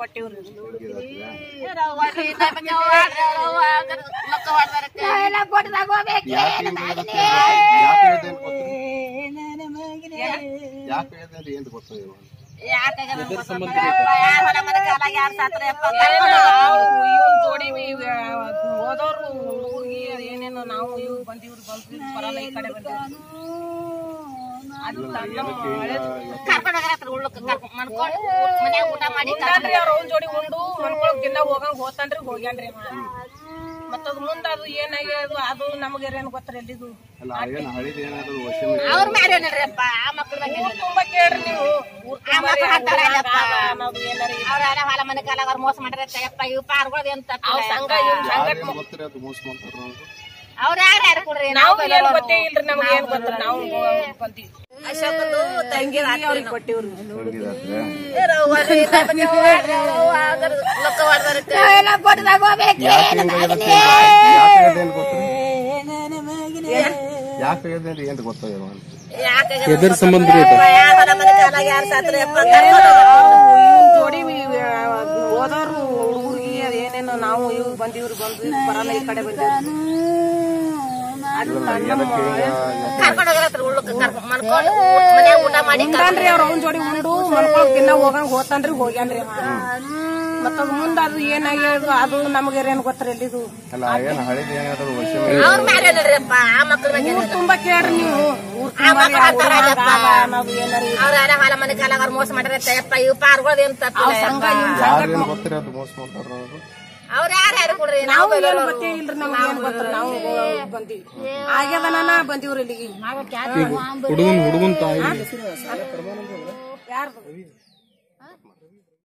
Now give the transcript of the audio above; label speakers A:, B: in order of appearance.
A: ಕೊಟ್ಟಿವ್ರಿ
B: ಯಾಕೆ ಹೇಳ್ದೆ ಏನ್ ಗೊತ್ತಾಗಿಲ್ಲ
A: ಇವ್ನ್ ಜೋಡಿ ಹೋದವ್ರು ಹುಡುಗಿ ಏನೇನೋ ನಾವು ಇವ್ ಬಂದಿವ್ರು ಬಂದ್ವಿ ಬರಲ್ಲ ಈ ಕಡೆ ಬಂದಿವ್ರಿ ಅದು ಉಂಟಾನ್ರಿ ಅವ್ರ ಅವ್ನ ಜೋಡಿ ಉಂಡು ಮನ್ಕೊಳಕ್ ದಿನ ಹೋಗಂಗ್ ಹೋತಾನ್ರಿ ಹೋಗ್ಯಾನ್ರಿ ಅವ. ಮತ್ತದ್ ಮುಂದ ಅದು ಏನಾಗ್ಯದು ಅದು ನಮಗೆ ಏನ್ ಗೊತ್ತರ ಎಲ್ಲಿದು
B: ಅಲ್ಲ ಏನ್ ಹಳಿದ ಏನಾದ್ರು ವಶ
A: ಊರ್ ತುಂಬಾ ಕೇಳ್ರಿ ನೀವು ಊರ್ ತುಂಬಾ ರೀ ಹಂಗ ಅನ್ನೋದು ಏನಾರ
C: ಮೋಸ ಮಾಡ್ರೆ ಯಪ್ಪ ಇವ್ ಪಾರ್ಗಳ್ ಎಂತ
A: ಅವ್ ಸಂಘ ಇವ್ ಸಂಘಟ
B: ಯಾರು ಗೊತ್ತಿರ ಅದು ಮೋಸ ಮಾಡ್ತಾರ ಅವ್ರು
C: ಅವ್ರ ಯಾರು ಯಾರು ಕೊಡ್ರಿ
A: ನಾವು ಏನ್ ಗೊತ್ತೇ ಇಲ್ರಿ ನಮ್ಗೆ ಏನ್ ಗೊತ್ತ ನಾವು ಬಂದಿ ಅಶೋಕದು ತಂಗಿ ಅವ್ರಿಗೆ ಕೊಟ್ಟಿವ್ರಿ
B: ಹಂಗಿದಾತ್ರೆ ಯಾಕೆ ಹಿಂಗಾಗಿದಕ್ಕೆ ಯಾಕೆ ಹೇಳ್ದೆ ಅಂತ ಗೊತ್ತಿಲ್ಲ ಯಾಕೆ ಹೇಳ್ದೆ ಅಂತ ಏನ್ ಗೊತ್ತಾಗಿಲ್ಲ ಅಂತ
D: ಎದರ್ ಸಂಬಂಧ ರೀ
A: ಇವ್ನ್ ಜೋಡಿ ಹೋದವ್ರು ಹುಡುಗರಿಗೆ ಏನೇನೋ ನಾವು ಇವ್ ಬಂದಿವ್ರು ಬಂದ್ವಿ ಬರಲ್ಲ ಈ ಕಡೆ ಬಂದಿವ್ರಿ ಉಂಟಾನ್ರಿ ಅವ್ರ ಅವ್ನ ಜೋಡಿ ಉಂಡು ಮನ್ಕೊಳಕ್ ದಿನ ಹೋಗಂಗ್ ಹೋತಾನ್ರಿ ಹೋಗ್ಯಾನ್ರಿ ಅವ. ಮತ್ತದ್ ಮುಂದ ಅದು ಏನಾಗ್ಯದು ಅದು ನಮಗೆ ಏನ್ ಗೊತ್ತರ ಎಲ್ಲಿದು
B: ಅಲ್ಲ ಏನ್ ಹಳಿದ ಏನಾದ್ರು ವಶ
A: ಊರ್ ತುಂಬಾ ಕೇಳ್ರಿ ನೀವು ಊರ್ ತುಂಬಾ ರೀ ಹಂಗ ಅನ್ನೋದು ಏನಾರ ಇದು.
C: ಅವ್ರ ಯಾರ ಹೊಲ ಮನೆ ಕಾಲಾಗ ಮೋಸ ಮಾಡ್ರೆ ಯಪ್ಪ ಇವ್ ಪಾರ್ಗಳ್ ಎಂತ
A: ಅವ್ ಸಂಘ ಇವ್
B: ಯಾರು ಏನ್ ಗೊತ್ತಿರ ಅದು ಮೋಸ ಮಾಡ್ತಾರ ಅವ್ರು
C: ಅವ್ರ ಯಾರು ಯಾರು ಕೊಡ್ರಿ
A: ನಾವು ಏನ್ ಗೊತ್ತೇ ಇಲ್ರಿ ನಮ್ಗೆ ಏನ್ ಗೊತ್ತ ನಾವು ಬಂದಿವಿ ಆಗ್ಯದನ ಬಂದಿವ್ರಿ ಇಲ್ಲಿಗೆ
D: ಹುಡುಗನ್ ಹುಡುಗನ್ ತಾಯಿ
A: ಯಾರ್ದು